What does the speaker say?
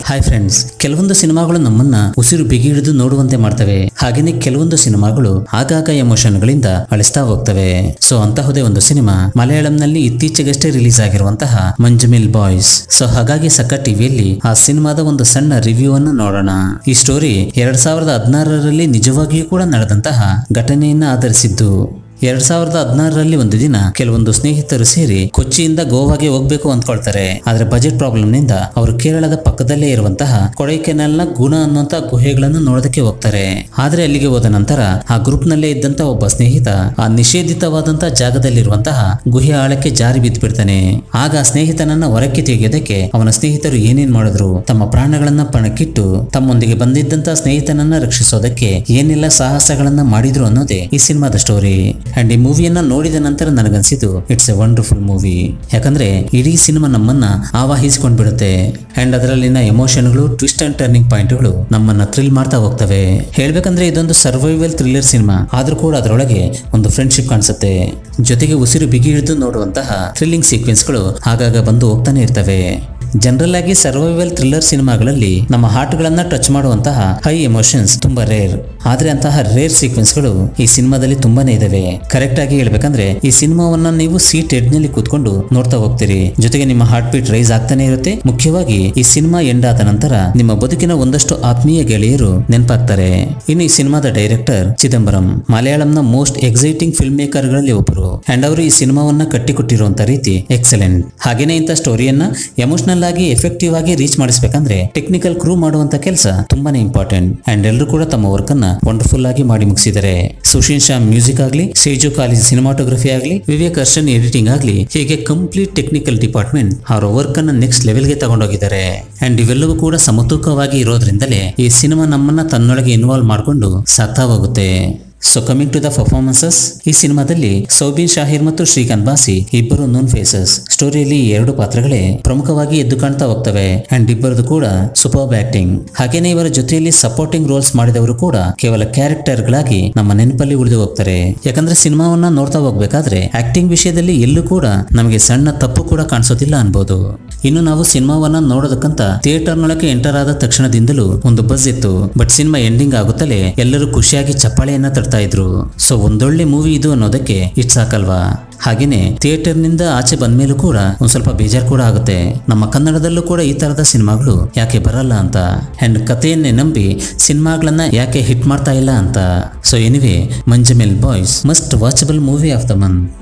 hi friends ಕೆಲವೊಂದು ಸಿನಿಮಾಗಳು ನಮ್ಮನ್ನ ಉಸಿರು ಬಿಗಿ ಹಿಡಿದು ನೋಡುವಂತೆ ಮಾಡ್ತವೆ ಹಾಗೇನೆ ಕೆಲವೊಂದು ಸಿನಿಮಾಗಳು ಆಗಾಗ ಎಮೋಷನ್ಗಳಿಂದ ಅಳಿಸ್ತಾ ಹೋಗ್ತವೆ ಸೊ ಅಂತಹುದೇ ಒಂದು ಸಿನಿಮಾ ಮಲಯಾಳಂನಲ್ಲಿ ಇತ್ತೀಚೆಗಷ್ಟೇ ರಿಲೀಸ್ ಆಗಿರುವಂತಹ ಮಂಜುಮಿಲ್ ಬಾಯ್ಸ್ ಸೊ ಹಾಗಾಗಿ ಸಕ್ಕ ಟಿವಿಯಲ್ಲಿ ಆ ಸಿನಿಮಾದ ಒಂದು ಸಣ್ಣ ರಿವ್ಯೂ ಅನ್ನು ನೋಡೋಣ ಈ ಸ್ಟೋರಿ ಎರಡ್ ಸಾವಿರದ ಹದಿನಾರರಲ್ಲಿ ನಿಜವಾಗಿಯೂ ಕೂಡ ನಡೆದಂತಹ ಘಟನೆಯನ್ನ ಆಧರಿಸಿದ್ದು ಎರಡ್ ಸಾವಿರದ ಹದಿನಾರರಲ್ಲಿ ಒಂದು ದಿನ ಕೆಲವೊಂದು ಸ್ನೇಹಿತರು ಸೇರಿ ಕೊಚ್ಚಿಯಿಂದ ಗೋವಾಗೆ ಹೋಗ್ಬೇಕು ಅಂದ್ಕೊಳ್ತಾರೆ ಆದ್ರೆ ಬಜೆಟ್ ಪ್ರಾಬ್ಲಮ್ ನಿಂದ ಅವರು ಕೇರಳದ ಪಕ್ಕದಲ್ಲೇ ಇರುವಂತಹ ಕೊಡೈಕೆನಾಲ್ನ ಗುಣ ಅನ್ನುವಂತ ಗುಹೆಗಳನ್ನು ನೋಡೋದಕ್ಕೆ ಹೋಗ್ತಾರೆ ಆದ್ರೆ ಅಲ್ಲಿಗೆ ಹೋದ ನಂತರ ಆ ಗ್ರೂಪ್ ನಲ್ಲೇ ಇದ್ದಂತ ಒಬ್ಬ ಸ್ನೇಹಿತ ಆ ನಿಷೇಧಿತವಾದಂತಹ ಜಾಗದಲ್ಲಿರುವಂತಹ ಗುಹೆ ಆಳಕ್ಕೆ ಜಾರಿ ಬಿದ್ದು ಬಿಡ್ತಾನೆ ಆಗ ಆ ಸ್ನೇಹಿತನನ್ನ ಹೊರಕ್ಕೆ ತೆಗೆಯೋದಕ್ಕೆ ಅವನ ಸ್ನೇಹಿತರು ಏನೇನ್ ಮಾಡಿದ್ರು ತಮ್ಮ ಪ್ರಾಣಗಳನ್ನ ಪಣಕ್ಕಿಟ್ಟು ತಮ್ಮೊಂದಿಗೆ ಬಂದಿದ್ದಂತ ಸ್ನೇಹಿತನನ್ನ ರಕ್ಷಿಸೋದಕ್ಕೆ ಏನೆಲ್ಲ ಸಾಹಸಗಳನ್ನ ಮಾಡಿದ್ರು ಅನ್ನೋದೇ ಈ ಸಿನಿಮಾದ ಸ್ಟೋರಿ ಅಂಡ್ ಈ ಮೂವಿಯನ್ನ ನೋಡಿದ ನಂತರ ನನಗನ್ಸಿದ್ದು ಇಟ್ಸ್ ಎ ವಂಡರ್ಫುಲ್ ಮೂವಿ ಯಾಕಂದ್ರೆ ಇಡೀ ಸಿನಿಮಾ ನಮ್ಮನ್ನ ಆವಾಹಿಸಿಕೊಂಡ್ ಬಿಡುತ್ತೆ ಅಂಡ್ ಅದರಲ್ಲಿನ ಎಮೋಷನ್ಗಳು ಟ್ವಿಸ್ಟ್ ಅಂಡ್ ಟರ್ನಿಂಗ್ ಪಾಯಿಂಟ್ಗಳು ನಮ್ಮನ್ನ ಥ್ರಿಲ್ ಮಾಡ್ತಾ ಹೋಗ್ತವೆ ಹೇಳ್ಬೇಕಂದ್ರೆ ಇದೊಂದು ಸರ್ವೈವಲ್ ಥ್ರಿಲ್ಲರ್ ಸಿನಿಮಾ ಆದ್ರೂ ಕೂಡ ಅದರೊಳಗೆ ಒಂದು ಫ್ರೆಂಡ್ಶಿಪ್ ಕಾಣಿಸುತ್ತೆ ಜೊತೆಗೆ ಉಸಿರು ಬಿಗಿ ಹಿಡಿದು ನೋಡುವಂತಹ ಥ್ರಿಲ್ಲಿಂಗ್ ಸೀಕ್ವೆನ್ಸ್ಗಳು ಆಗಾಗ ಬಂದು ಹೋಗ್ತಾನೆ ಇರ್ತವೆ ಜನರಲ್ ಆಗಿ ಸರ್ವೈವಲ್ ಥ್ರಿಲ್ಲರ್ ಸಿನಿಮಾಗಳಲ್ಲಿ ನಮ್ಮ ಹಾರ್ಟ್ಗಳನ್ನ ಟಚ್ ಮಾಡುವಂತಹ ಹೈ ಎಮೋಷನ್ಸ್ ತುಂಬಾ ರೇರ್ ಆದ್ರೆ ಅಂತಹ ರೇರ್ ಸೀಕ್ವೆನ್ಸ್ಗಳು ಈ ಸಿನಿಮಾದಲ್ಲಿ ತುಂಬಾನೇ ಇದಾವೆ ಕರೆಕ್ಟ್ ಆಗಿ ಹೇಳ್ಬೇಕಂದ್ರೆ ಈ ಸಿನಿಮಾವನ್ನ ನೀವು ಸೀಟ್ ಎಡ್ ನಲ್ಲಿ ಕೂತ್ಕೊಂಡು ನೋಡ್ತಾ ಹೋಗ್ತೀರಿ ಜೊತೆಗೆ ನಿಮ್ಮ ಹಾರ್ಟ್ ಬೀಟ್ ರೈಸ್ ಆಗ್ತಾನೆ ಇರುತ್ತೆ ಮುಖ್ಯವಾಗಿ ಈ ಸಿನಿಮಾ ಎಂಡ್ ಆದ ನಂತರ ನಿಮ್ಮ ಬದುಕಿನ ಒಂದಷ್ಟು ಆತ್ಮೀಯ ಗೆಳೆಯರು ನೆನಪಾಗ್ತಾರೆ ಇನ್ನು ಈ ಸಿನಿಮಾದ ಡೈರೆಕ್ಟರ್ ಚಿದಂಬರಂ ಮಲಯಾಳಂನ ಮೋಸ್ಟ್ ಎಕ್ಸೈಟಿಂಗ್ ಫಿಲ್ಮ್ ಮೇಕರ್ ಗಳಲ್ಲಿ ಒಬ್ಬರು ಅಂಡ್ ಅವರು ಈ ಸಿನಿಮಾವನ್ನ ಕಟ್ಟಿಕೊಟ್ಟಿರುವಂತ ರೀತಿ ಎಕ್ಸಲೆಂಟ್ ಹಾಗೇನೆ ಇಂಥ ಸ್ಟೋರಿಯನ್ನ ಎಮೋಷನಲ್ ಆಗಿ ಎಫೆಕ್ಟಿವ್ ಆಗಿ ರೀಚ್ ಮಾಡಿಸ್ಬೇಕಂದ್ರೆ ಟೆಕ್ನಿಕಲ್ ಕ್ರೂ ಮಾಡುವಂತ ಕೆಲಸ ತುಂಬಾನೇ ಇಂಪಾರ್ಟೆಂಟ್ ಅಂಡ್ ಎಲ್ಲರೂ ಕೂಡ ತಮ್ಮ ವರ್ಕ್ ಅನ್ನ ವಂಡರ್ಫುಲ್ ಆಗಿ ಮಾಡಿ ಮುಗಿಸಿದ್ದಾರೆ ಸುಶೀನ್ ಶಾ ಮ್ಯೂಸಿಕ್ ಆಗಲಿ ಸೇಜು ಕಾಲೇಜ್ ಸಿನಿಮಾಟೋಗ್ರಫಿ ಆಗಲಿ ವಿವೇಕ್ ಅರ್ಶನ್ ಎಡಿಟಿಂಗ್ ಆಗಲಿ ಹೀಗೆ ಕಂಪ್ಲೀಟ್ ಟೆಕ್ನಿಕಲ್ ಡಿಪಾರ್ಟ್ಮೆಂಟ್ ಅವರ ವರ್ಕ್ ಅನ್ನ ನೆಕ್ಸ್ಟ್ ಲೆವೆಲ್ಗೆ ತಗೊಂಡೋಗಿದ್ದಾರೆ ಅಂಡ್ ಇವೆಲ್ಲವೂ ಕೂಡ ಸಮತೂಕವಾಗಿ ಇರೋದ್ರಿಂದಲೇ ಈ ಸಿನಿಮಾ ನಮ್ಮನ್ನ ತನ್ನೊಳಗೆ ಇನ್ವಾಲ್ವ್ ಮಾಡಿಕೊಂಡು ಸಾಕ್ತಾ ಹೋಗುತ್ತೆ so coming to the performances ಈ ಸಿನಿಮಾದಲ್ಲಿ ಸೌಬಿನ್ ಶಾಹಿರ್ ಮತ್ತು ಶ್ರೀಕಾಂತ್ ಬಾಸಿ ಇಬ್ಬರು ನೋನ್ ಫೇಸಸ್ ಸ್ಟೋರಿಯಲ್ಲಿ ಈ ಎರಡು ಪಾತ್ರಗಳೇ ಪ್ರಮುಖವಾಗಿ ಎದ್ದು ಕಾಣ್ತಾ ಹೋಗ್ತವೆ ಅಂಡ್ ಇಬ್ಬರದು ಕೂಡ ಸೂಪರ್ ಆಕ್ಟಿಂಗ್ ಹಾಗೇನೆ ಇವರ ಜೊತೆಯಲ್ಲಿ ಸಪೋರ್ಟಿಂಗ್ ರೋಲ್ಸ್ ಮಾಡಿದವರು ಕೂಡ ಕೇವಲ ಕ್ಯಾರೆಕ್ಟರ್ ಗಳಾಗಿ ನಮ್ಮ ನೆನಪಲ್ಲಿ ಉಳಿದು ಹೋಗ್ತಾರೆ ಯಾಕಂದ್ರೆ ಸಿನಿಮಾವನ್ನ ನೋಡ್ತಾ ಹೋಗ್ಬೇಕಾದ್ರೆ ಆಕ್ಟಿಂಗ್ ವಿಷಯದಲ್ಲಿ ಎಲ್ಲೂ ಕೂಡ ನಮಗೆ ಸಣ್ಣ ತಪ್ಪು ಕೂಡ ಕಾಣಿಸೋದಿಲ್ಲ ಅನ್ಬೋದು ಇನ್ನು ನಾವು ಸಿನಿಮಾವನ್ನ ನೋಡೋದಕ್ಕಂತ ಥಿಯೇಟರ್ ನೊಳಗೆ ಎಂಟರ್ ಆದ ತಕ್ಷಣದಿಂದಲೂ ಒಂದು ಬಸ್ ಇತ್ತು ಬಟ್ ಸಿನಿಮಾ ಎಂಡಿಂಗ್ ಆಗುತ್ತಲೇ ಎಲ್ಲರೂ ಖುಷಿಯಾಗಿ ಚಪ್ಪಾಳೆಯನ್ನ ತಡ್ತಾ ಇದ್ರು ಸೊ ಒಂದೊಳ್ಳೆ ಮೂವಿ ಇದು ಅನ್ನೋದಕ್ಕೆ ಇಟ್ ಸಾಕಲ್ವಾ ಹಾಗೇನೆ ಥಿಯೇಟರ್ ನಿಂದ ಆಚೆ ಬಂದ್ಮೇಲೂ ಕೂಡ ಒಂದ್ ಸ್ವಲ್ಪ ಬೇಜಾರ್ ಕೂಡ ಆಗುತ್ತೆ ನಮ್ಮ ಕನ್ನಡದಲ್ಲೂ ಕೂಡ ಈ ತರದ ಸಿನಿಮಾಗಳು ಯಾಕೆ ಬರಲ್ಲ ಅಂತ ಅಂಡ್ ಕಥೆಯನ್ನೇ ನಂಬಿ ಸಿನಿಮಾಗಳನ್ನ ಯಾಕೆ ಹಿಟ್ ಮಾಡ್ತಾ ಇಲ್ಲ ಅಂತ so anyway Manjummel Boys must watchable movie of the month